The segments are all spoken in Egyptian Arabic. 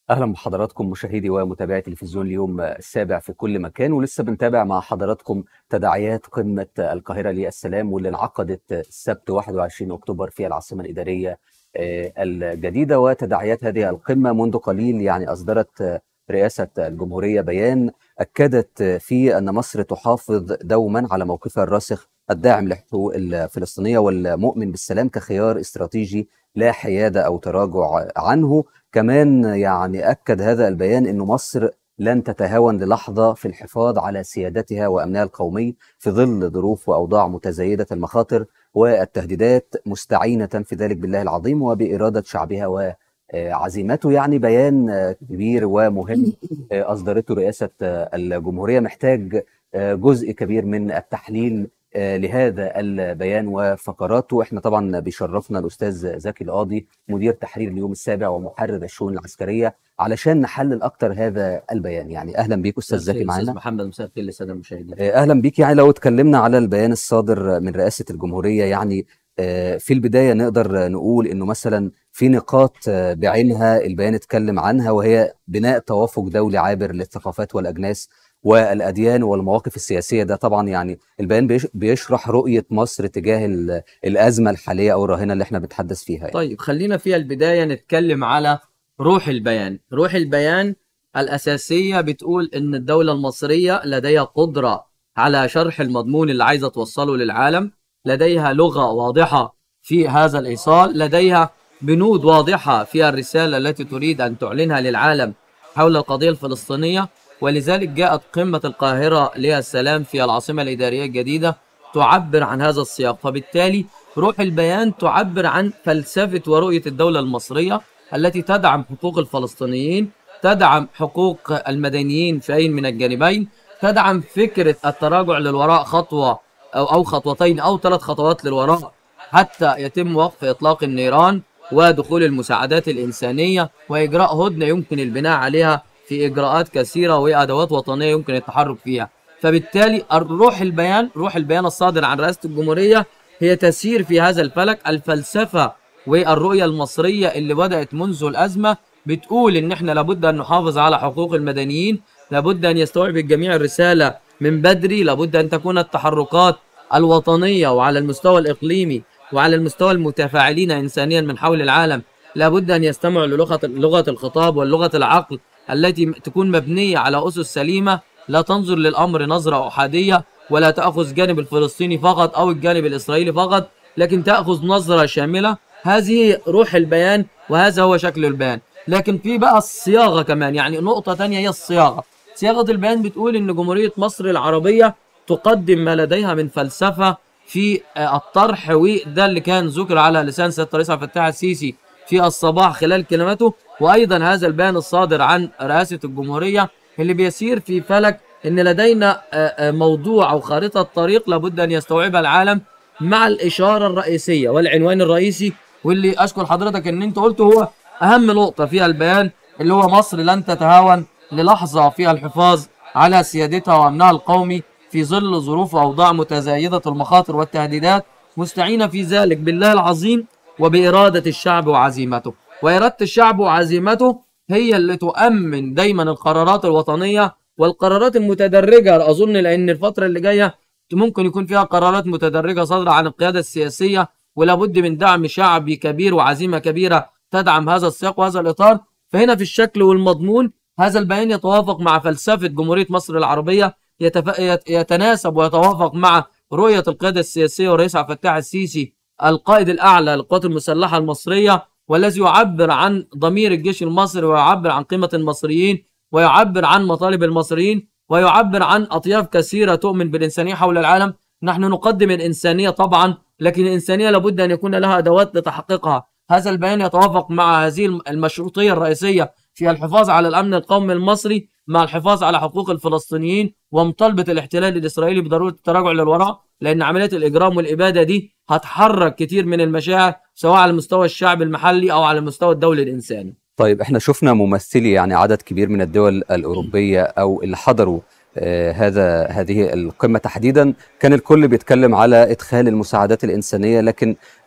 اهلا بحضراتكم مشاهدي ومتابعي تلفزيون اليوم السابع في كل مكان ولسه بنتابع مع حضراتكم تداعيات قمه القاهره للسلام واللي انعقدت السبت 21 اكتوبر في العاصمه الاداريه آه، الجديده وتداعيات هذه القمه منذ قليل يعني اصدرت رئاسه الجمهوريه بيان اكدت فيه ان مصر تحافظ دوما على موقفها الراسخ الداعم للحقوق الفلسطينيه والمؤمن بالسلام كخيار استراتيجي لا حياده او تراجع عنه كمان يعني أكد هذا البيان أن مصر لن تتهاون للحظة في الحفاظ على سيادتها وأمنها القومي في ظل ظروف وأوضاع متزايدة المخاطر والتهديدات مستعينة في ذلك بالله العظيم وبإرادة شعبها وعزيمته يعني بيان كبير ومهم أصدرته رئاسة الجمهورية محتاج جزء كبير من التحليل آه، لهذا البيان وفقراته احنا طبعا بيشرفنا الاستاذ زكي القاضي مدير تحرير اليوم السابع ومحرر الشؤون العسكريه علشان نحلل اكتر هذا البيان يعني اهلا بيك استاذ زكي معانا استاذ محمد مساء الخير للساده المشاهدين آه، اهلا بيك يعني لو اتكلمنا على البيان الصادر من رئاسه الجمهوريه يعني آه، في البدايه نقدر نقول انه مثلا في نقاط بعينها البيان اتكلم عنها وهي بناء توافق دولي عابر للثقافات والاجناس والاديان والمواقف السياسيه ده طبعا يعني البيان بيشرح رؤيه مصر تجاه الازمه الحاليه او الراهنه اللي احنا بنتحدث فيها يعني. طيب خلينا في البدايه نتكلم على روح البيان روح البيان الاساسيه بتقول ان الدوله المصريه لديها قدره على شرح المضمون اللي عايزه توصله للعالم لديها لغه واضحه في هذا الايصال لديها بنود واضحه في الرساله التي تريد ان تعلنها للعالم حول القضيه الفلسطينيه ولذلك جاءت قمة القاهرة للسلام في العاصمة الإدارية الجديدة تعبر عن هذا السياق فبالتالي روح البيان تعبر عن فلسفة ورؤية الدولة المصرية التي تدعم حقوق الفلسطينيين تدعم حقوق المدنيين في أي من الجانبين تدعم فكرة التراجع للوراء خطوة أو, أو خطوتين أو ثلاث خطوات للوراء حتى يتم وقف إطلاق النيران ودخول المساعدات الإنسانية وإجراء هدنة يمكن البناء عليها في إجراءات كثيرة وأدوات وطنية يمكن التحرك فيها فبالتالي روح البيان روح البيان الصادر عن رئاسة الجمهورية هي تسير في هذا الفلك الفلسفة والرؤية المصرية اللي بدأت منذ الأزمة بتقول إن إحنا لابد أن نحافظ على حقوق المدنيين لابد أن يستوعب الجميع الرسالة من بدري لابد أن تكون التحركات الوطنية وعلى المستوى الإقليمي وعلى المستوى المتفاعلين إنسانيا من حول العالم لابد أن يستمعوا للغة لغة الخطاب واللغة العقل التي تكون مبنية على أسس سليمة لا تنظر للأمر نظرة أحادية ولا تأخذ جانب الفلسطيني فقط أو الجانب الإسرائيلي فقط لكن تأخذ نظرة شاملة هذه روح البيان وهذا هو شكل البيان لكن في بقى الصياغة كمان يعني نقطة تانية هي الصياغة صياغة البيان بتقول إن جمهورية مصر العربية تقدم ما لديها من فلسفة في الطرح وده اللي كان ذكر على لسان سيادة الرئيس عبد الفتاح السيسي في الصباح خلال كلمته وايضا هذا البيان الصادر عن رئاسه الجمهوريه اللي بيسير في فلك ان لدينا موضوع او خارطه طريق لابد ان يستوعبها العالم مع الاشاره الرئيسيه والعنوان الرئيسي واللي اشكر حضرتك ان انت قلته هو اهم نقطه في البيان اللي هو مصر لن تتهاون للحظه في الحفاظ على سيادتها وامنها القومي في ظل ظروف واوضاع متزايده المخاطر والتهديدات مستعينه في ذلك بالله العظيم وبإرادة الشعب وعزيمته وإرادة الشعب وعزيمته هي اللي تؤمن دايما القرارات الوطنية والقرارات المتدرجة أظن لأن الفترة اللي جاية ممكن يكون فيها قرارات متدرجة صادرة عن القيادة السياسية ولابد من دعم شعبي كبير وعزيمة كبيرة تدعم هذا السياق وهذا الإطار فهنا في الشكل والمضمون هذا البيان يتوافق مع فلسفة جمهورية مصر العربية يتف... يتناسب ويتوافق مع رؤية القيادة السياسية والرئيس عبد الفتاح السيسي القائد الأعلى للقوات المسلحة المصرية والذي يعبر عن ضمير الجيش المصري ويعبر عن قيمة المصريين ويعبر عن مطالب المصريين ويعبر عن أطياف كثيرة تؤمن بالإنسانية حول العالم نحن نقدم الإنسانية طبعا لكن الإنسانية لابد أن يكون لها أدوات لتحقيقها هذا البيان يتوافق مع هذه المشروطية الرئيسية في الحفاظ على الأمن القومي المصري مع الحفاظ على حقوق الفلسطينيين ومطالبة الاحتلال الإسرائيلي بضرورة التراجع للوراء لأن عملية الإجرام والإبادة دي هتحرك كتير من المشاعر سواء على مستوى الشعب المحلي أو على مستوى الدولي الإنساني طيب احنا شفنا ممثلي يعني عدد كبير من الدول الأوروبية أو اللي حضروا آه هذا هذه القمة تحديدا كان الكل بيتكلم على إدخال المساعدات الإنسانية لكن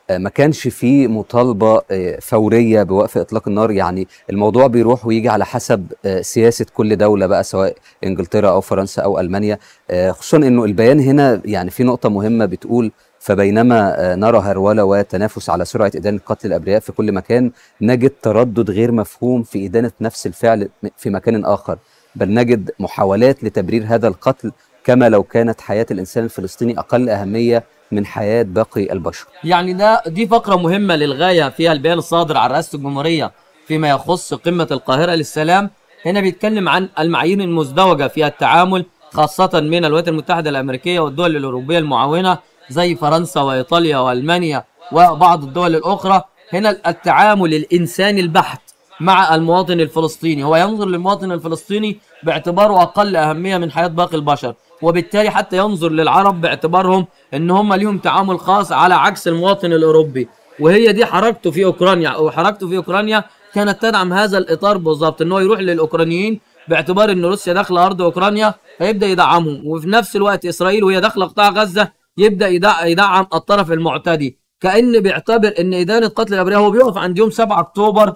آه، ما كانش فيه مطالبة آه، فورية بوقف إطلاق النار يعني الموضوع بيروح ويجي على حسب آه، سياسة كل دولة بقى سواء إنجلترا أو فرنسا أو ألمانيا آه، خصوصا إنه البيان هنا يعني في نقطة مهمة بتقول فبينما آه، نرى هرولة وتنافس على سرعة إدانة قتل الأبرياء في كل مكان نجد تردد غير مفهوم في إدانة نفس الفعل في مكان آخر بل نجد محاولات لتبرير هذا القتل كما لو كانت حياة الإنسان الفلسطيني أقل أهمية من حياة باقي البشر يعني ده دي فقرة مهمة للغاية فيها البيان الصادر عن رئاسة الجمهورية فيما يخص قمة القاهرة للسلام هنا بيتكلم عن المعايير المزدوجة في التعامل خاصة من الولايات المتحدة الأمريكية والدول الأوروبية المعاونة زي فرنسا وإيطاليا وألمانيا وبعض الدول الأخرى هنا التعامل الإنساني البحت مع المواطن الفلسطيني هو ينظر للمواطن الفلسطيني باعتباره أقل أهمية من حياة باقي البشر وبالتالي حتى ينظر للعرب باعتبارهم ان هم ليهم تعامل خاص على عكس المواطن الاوروبي وهي دي حركته في اوكرانيا او حركته في اوكرانيا كانت تدعم هذا الاطار بالظبط ان هو يروح للاوكرانيين باعتبار ان روسيا داخله ارض اوكرانيا فيبدا يدعمهم وفي نفس الوقت اسرائيل وهي داخله قطاع غزه يبدا يدع- يدعم الطرف المعتدي كان بيعتبر ان ادانه قتل الابرياء هو بيقف عند يوم 7 اكتوبر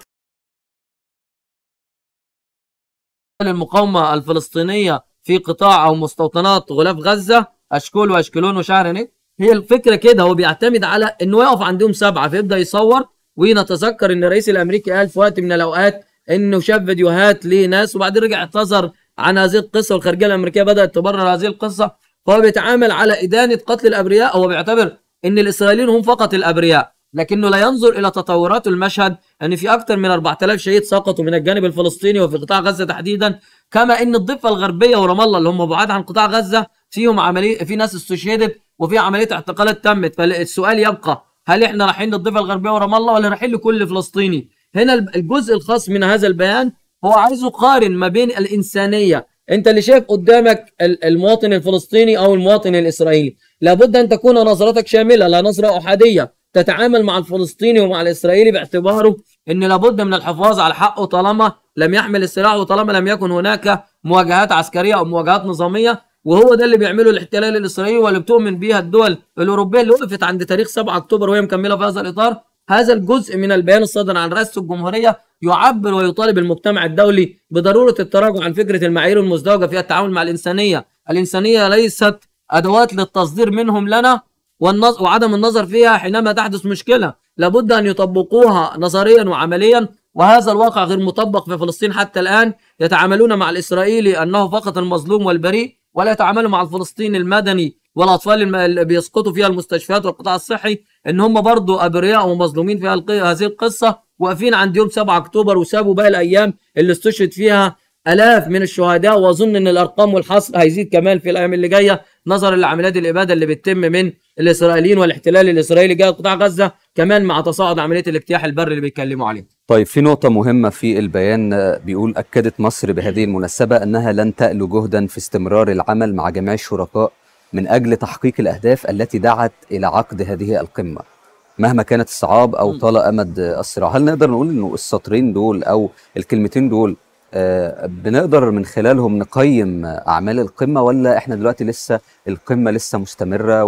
المقاومه الفلسطينيه في قطاع او مستوطنات غلاف غزه اشكول واشكلون وشعر هي الفكره كده هو بيعتمد على انه يقف عند يوم سبعه فيبدا يصور ونتذكر ان الرئيس الامريكي قال في وقت من الاوقات انه شاف فيديوهات لناس وبعدين رجع اعتذر عن هذه القصه والخارجيه الامريكيه بدات تبرر هذه القصه فهو بيتعامل على ادانه قتل الابرياء هو بيعتبر ان الاسرائيليين هم فقط الابرياء لكنه لا ينظر الى تطورات المشهد ان في اكثر من 4000 شهيد سقطوا من الجانب الفلسطيني وفي قطاع غزه تحديدا كما ان الضفه الغربيه ورام الله اللي هم بعاد عن قطاع غزه فيهم عمليه في ناس استشهدت وفي عمليه اعتقالات تمت فالسؤال يبقى هل احنا رايحين للضفه الغربيه ورام الله ولا رايحين لكل فلسطيني هنا الجزء الخاص من هذا البيان هو عايز يقارن ما بين الانسانيه انت اللي شايف قدامك ال- المواطن الفلسطيني او المواطن الاسرائيلي لابد ان تكون نظرتك شامله لا نظره احاديه تتعامل مع الفلسطيني ومع الاسرائيلي باعتباره ان لابد من الحفاظ على حقه طالما لم يحمل السلاح وطالما لم يكن هناك مواجهات عسكريه او مواجهات نظاميه وهو ده اللي بيعمله الاحتلال الاسرائيلي واللي بتؤمن بيها الدول الاوروبيه اللي وقفت عند تاريخ 7 اكتوبر وهي مكمله في هذا الاطار هذا الجزء من البيان الصادر عن رئاسه الجمهوريه يعبر ويطالب المجتمع الدولي بضروره التراجع عن فكره المعايير المزدوجه في التعامل مع الانسانيه، الانسانيه ليست ادوات للتصدير منهم لنا والنظ... وعدم النظر فيها حينما تحدث مشكله، لابد ان يطبقوها نظريا وعمليا وهذا الواقع غير مطبق في فلسطين حتى الان، يتعاملون مع الاسرائيلي انه فقط المظلوم والبريء ولا يتعاملوا مع الفلسطيني المدني والاطفال الم- اللي بيسقطوا فيها المستشفيات والقطاع الصحي ان هم برضو ابرياء ومظلومين في هالق- هذه القصه واقفين عند يوم 7 اكتوبر وسابوا باقي الايام اللي استشهد فيها الاف من الشهداء واظن ان الارقام والحصر هيزيد كمان في الايام اللي جايه نظرا لعمليات الاباده اللي بتتم من الاسرائيليين والاحتلال الاسرائيلي جاي قطاع غزه كمان مع تصاعد عمليه الاجتياح البري اللي بيتكلموا عليه طيب في نقطة مهمة في البيان آه، بيقول أكدت مصر بهذه المناسبة أنها لن تألو جهدا في استمرار العمل مع جميع الشركاء من أجل تحقيق الأهداف التي دعت إلى عقد هذه القمة مهما كانت الصعاب أو مم. طال أمد آه، الصراع هل نقدر نقول أنه السطرين دول أو الكلمتين دول آه، بنقدر من خلالهم نقيم آه، أعمال القمة ولا إحنا دلوقتي لسه القمة لسه مستمرة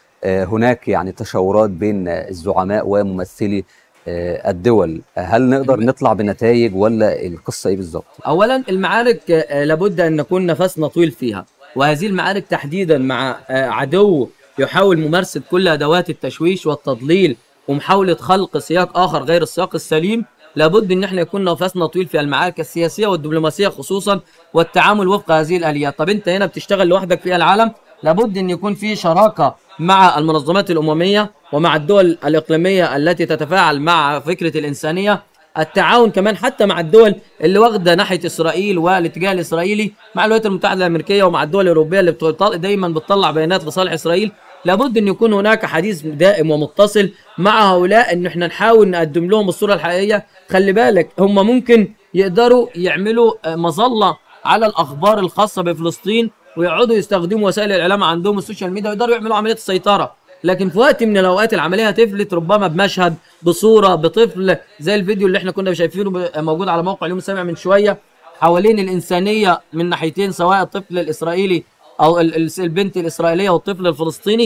وهناك يعني تشاورات بين آه، الزعماء وممثلي آه، الدول هل نقدر الم- نطلع بنتائج ولا القصة ايه بالظبط اولا المعارك آه، لابد ان نكون نفسنا طويل فيها وهذه المعارك تحديدا مع آه، عدو يحاول ممارسه كل ادوات التشويش والتضليل ومحاوله خلق سياق اخر غير السياق السليم لابد ان احنا يكون نفسنا طويل في المعارك السياسيه والدبلوماسيه خصوصا والتعامل وفق هذه الاليات طب انت هنا بتشتغل لوحدك في العالم لابد ان يكون في شراكه مع المنظمات الامميه ومع الدول الاقليميه التي تتفاعل مع فكره الانسانيه التعاون كمان حتى مع الدول اللي واخده ناحيه اسرائيل والاتجاه الاسرائيلي مع الولايات المتحده الامريكيه ومع الدول الاوروبيه اللي بتطل... دايما بتطلع بيانات لصالح اسرائيل لابد ان يكون هناك حديث دائم ومتصل مع هؤلاء ان احنا نحاول نقدم لهم الصوره الحقيقيه خلي بالك هم ممكن يقدروا يعملوا آه، مظله على الاخبار الخاصه بفلسطين ويقعدوا يستخدموا وسائل الاعلام عندهم السوشيال ميديا ويقدروا يعملوا عمليه السيطره لكن في وقت من الاوقات العمليه هتفلت ربما بمشهد بصوره بطفل زي الفيديو اللي احنا كنا شايفينه ب- موجود على موقع اليوم السابع من شويه حوالين الانسانيه من ناحيتين سواء الطفل الاسرائيلي او ال- ال- البنت الاسرائيليه والطفل الفلسطيني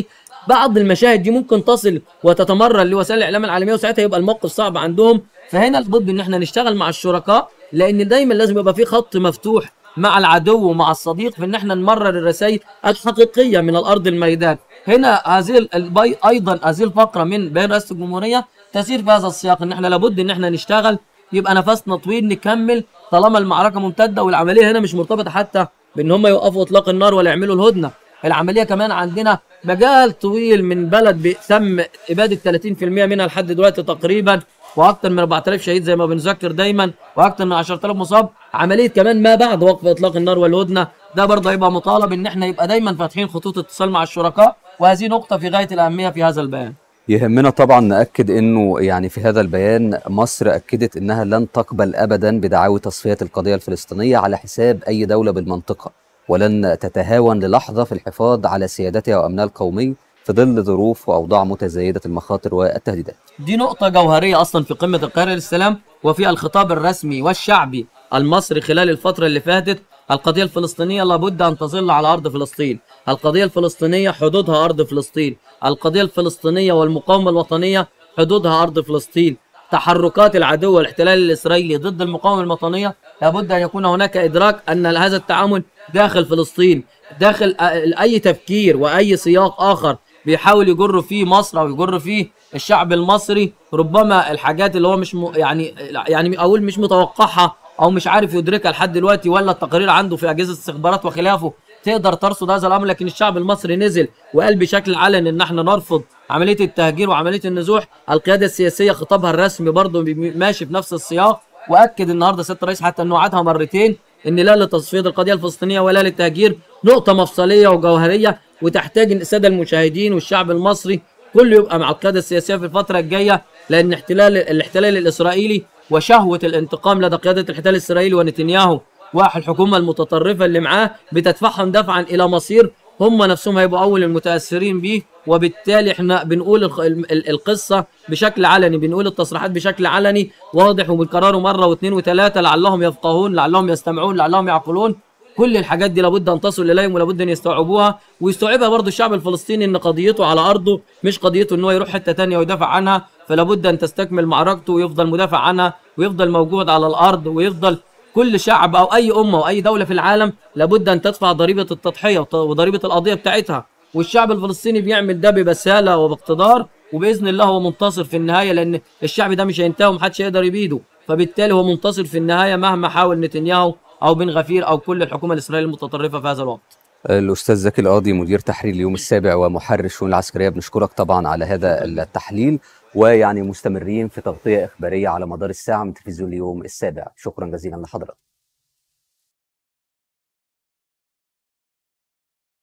بعض المشاهد دي ممكن تصل وتتمرر لوسائل الاعلام العالميه وساعتها يبقى الموقف صعب عندهم فهنا لابد ان احنا نشتغل مع الشركاء لان دايما لازم يبقى في خط مفتوح مع العدو ومع الصديق في ان احنا نمرر الرسائل الحقيقيه من الارض الميدان هنا هذه ال- البي ايضا هذه الفقره من بيان رئاسه الجمهوريه تسير في هذا السياق ان احنا لابد ان احنا نشتغل يبقى نفسنا طويل نكمل طالما المعركه ممتده والعمليه هنا مش مرتبطه حتى بان هم يوقفوا اطلاق النار ولا يعملوا الهدنه العمليه كمان عندنا مجال طويل من بلد بي- تم اباده 30% منها لحد دلوقتي تقريبا واكثر من 4000 شهيد زي ما بنذكر دايما واكثر من 10000 مصاب عمليه كمان ما بعد وقف اطلاق النار والهدنه ده برضه هيبقى مطالب ان احنا يبقى دايما فاتحين خطوط اتصال مع الشركاء وهذه نقطه في غايه الاهميه في هذا البيان يهمنا طبعا نأكد انه يعني في هذا البيان مصر أكدت انها لن تقبل ابدا بدعاوى تصفية القضية الفلسطينية على حساب اي دولة بالمنطقة ولن تتهاون للحظة في الحفاظ على سيادتها وامنها القومي في ظل ظروف واوضاع متزايدة المخاطر والتهديدات. دي نقطة جوهرية أصلا في قمة القاهرة للسلام وفي الخطاب الرسمي والشعبي المصري خلال الفترة اللي فاتت القضية الفلسطينية لابد أن تظل على أرض فلسطين القضية الفلسطينية حدودها أرض فلسطين القضية الفلسطينية والمقاومة الوطنية حدودها أرض فلسطين تحركات العدو والاحتلال الإسرائيلي ضد المقاومة الوطنية لابد أن يكون هناك إدراك أن هذا التعامل داخل فلسطين داخل أ- أي تفكير وأي سياق آخر بيحاول يجر فيه مصر او يجر فيه الشعب المصري ربما الحاجات اللي هو مش م... يعني يعني اقول مش متوقعها او مش عارف يدركها لحد دلوقتي ولا التقارير عنده في اجهزه استخبارات وخلافه تقدر ترصد هذا الامر لكن الشعب المصري نزل وقال بشكل علني ان احنا نرفض عمليه التهجير وعمليه النزوح القياده السياسيه خطابها الرسمي برضه بي- ماشي في نفس السياق واكد النهارده سياده الرئيس حتى انه عادها مرتين ان لا لتصفيه القضيه الفلسطينيه ولا للتهجير نقطه مفصليه وجوهريه وتحتاج ان الساده المشاهدين والشعب المصري كله يبقى مع القياده السياسيه في الفتره الجايه لان احتلال الاحتلال الاسرائيلي وشهوه الانتقام لدى قياده الاحتلال الاسرائيلي ونتنياهو والحكومه المتطرفه اللي معاه بتدفعهم دفعا الى مصير هم نفسهم هيبقوا اول المتاثرين بيه وبالتالي احنا بنقول الخ- ال- ال- القصه بشكل علني بنقول التصريحات بشكل علني واضح وبنكرره مره واثنين وثلاثه لعلهم يفقهون لعلهم يستمعون لعلهم يعقلون كل الحاجات دي لابد ان تصل اليهم ولابد ان يستوعبوها ويستوعبها برضه الشعب الفلسطيني ان قضيته على ارضه مش قضيته ان هو يروح حته تانية ويدافع عنها فلابد ان تستكمل معركته ويفضل مدافع عنها ويفضل موجود على الارض ويفضل كل شعب او اي امه او اي دوله في العالم لابد ان تدفع ضريبه التضحيه وط- وضريبه القضيه بتاعتها والشعب الفلسطيني بيعمل ده ببساله وباقتدار وباذن الله هو منتصر في النهايه لان الشعب ده مش هينتهي ومحدش هيقدر يبيده فبالتالي هو منتصر في النهايه مهما حاول نتنياهو او بن غفير او كل الحكومه الاسرائيليه المتطرفه في هذا الوقت الأستاذ زكي القاضي مدير تحرير اليوم السابع ومحرر الشؤون العسكرية بنشكرك طبعا على هذا التحليل ويعني مستمرين في تغطية إخبارية على مدار الساعة من تلفزيون اليوم السابع شكرا جزيلا لحضرتك